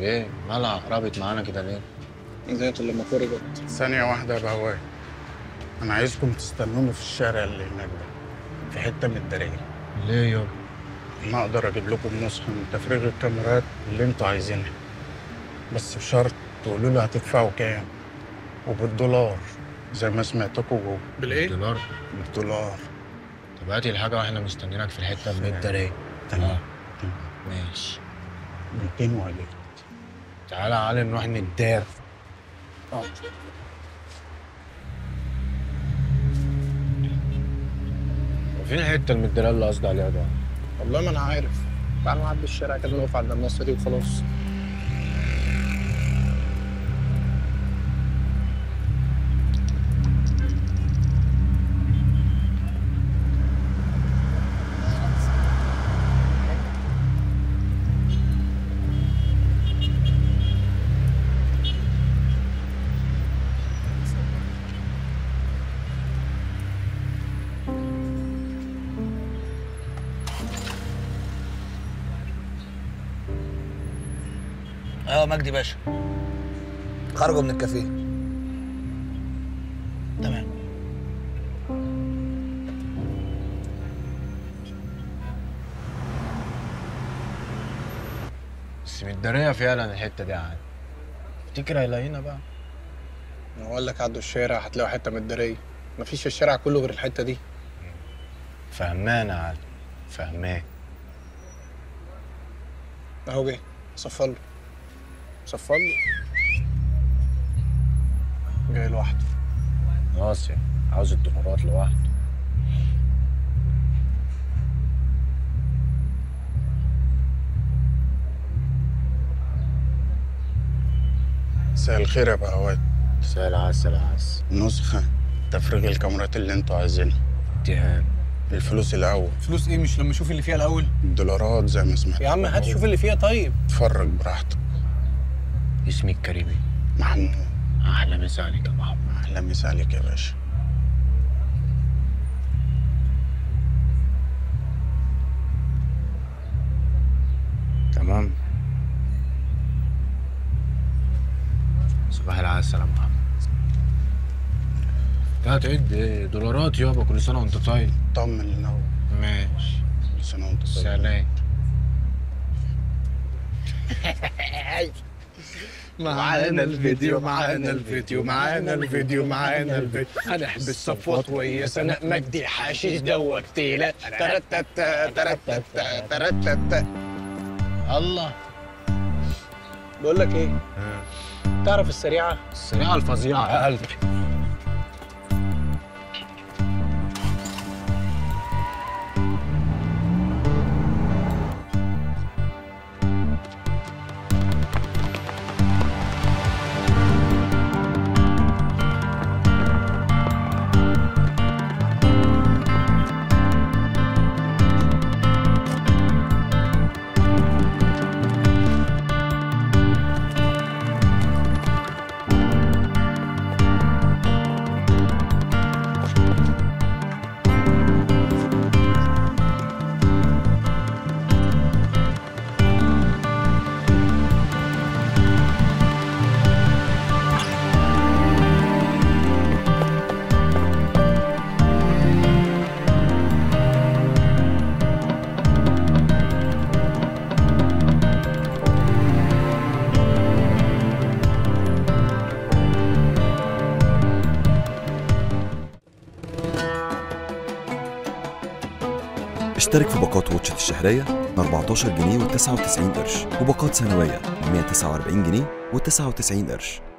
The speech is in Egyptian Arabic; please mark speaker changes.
Speaker 1: ايه مالها قربت معانا كده ليه؟
Speaker 2: زيت لما فرجت
Speaker 3: ثانية واحدة يا بهواي أنا عايزكم تستنوني في الشارع اللي هناك ده في حتة من الدرية
Speaker 1: ليه يابا؟
Speaker 3: أنا أقدر أجيب لكم نسخة من تفريغ الكاميرات اللي أنتوا عايزينها بس بشرط تقولوا لي هتدفعوا كام وبالدولار زي ما سمعتكم جوه
Speaker 2: بالايه؟
Speaker 1: دولار
Speaker 3: بالدولار
Speaker 1: طب هاتي الحاجة واحنا مستنيينك في الحتة من الدارية
Speaker 3: تمام
Speaker 1: ماشي
Speaker 3: 200 وعليك
Speaker 1: تعالى يا علي نروح ندار وفين الحتة المدارية اللي قصدي عليها ده؟
Speaker 2: والله ما انا عارف تعال نعدي الشارع كده نقف عند النصة دي وخلاص
Speaker 4: اه مجدي باشا خرجوا من الكافيه تمام
Speaker 1: بس مدارية فعلا الحتة دي عادي افتكر هيلاقينا بقى
Speaker 2: انا اقول لك عدوا الشارع هتلاقوا حتة من الدارية مفيش في الشارع كله غير الحتة دي
Speaker 1: فهمان يا علي فهمان
Speaker 2: اهو جه صفر له صفر له جاي لوحده
Speaker 1: ناصر عاوز الدولارات لوحده
Speaker 3: مساء الخير يا بهواي
Speaker 1: سهل عسل عسل
Speaker 3: نسخة تفريغ الكاميرات اللي أنتوا عايزينها
Speaker 1: اتهام
Speaker 3: الفلوس الأول
Speaker 2: فلوس ايه مش لما اشوف اللي فيها الاول
Speaker 3: الدولارات زي ما سمعت
Speaker 2: يا عم هات شوف اللي فيها طيب
Speaker 3: اتفرج براحتك
Speaker 1: اسمي الكريمي
Speaker 3: محمود
Speaker 1: احلى مسا عليك يا محمد
Speaker 3: أهلا مسا عليك يا باشا
Speaker 1: تمام صباح العسل يا محمد لا تعد إيه؟ دولارات يابا كل سنه وانت طيب
Speaker 3: طمن الأول
Speaker 1: ماشي
Speaker 3: كل سنة وأنت طيب
Speaker 1: سلام
Speaker 2: معانا الفيديو معانا الفيديو معانا الفيديو معانا الفيديو هنحبس صفوات ويا سناء مجدي حشيش دوك تيلا ترتت ترتت ترتت
Speaker 1: الله
Speaker 2: بقول لك ايه تعرف السريعه
Speaker 1: السريعه الفظيعه يا قلبي
Speaker 5: اشترك في باقات واتشت الشهرية ب 14 جنيه و99 قرش وباقات سنوية ب 149 جنيه و99 قرش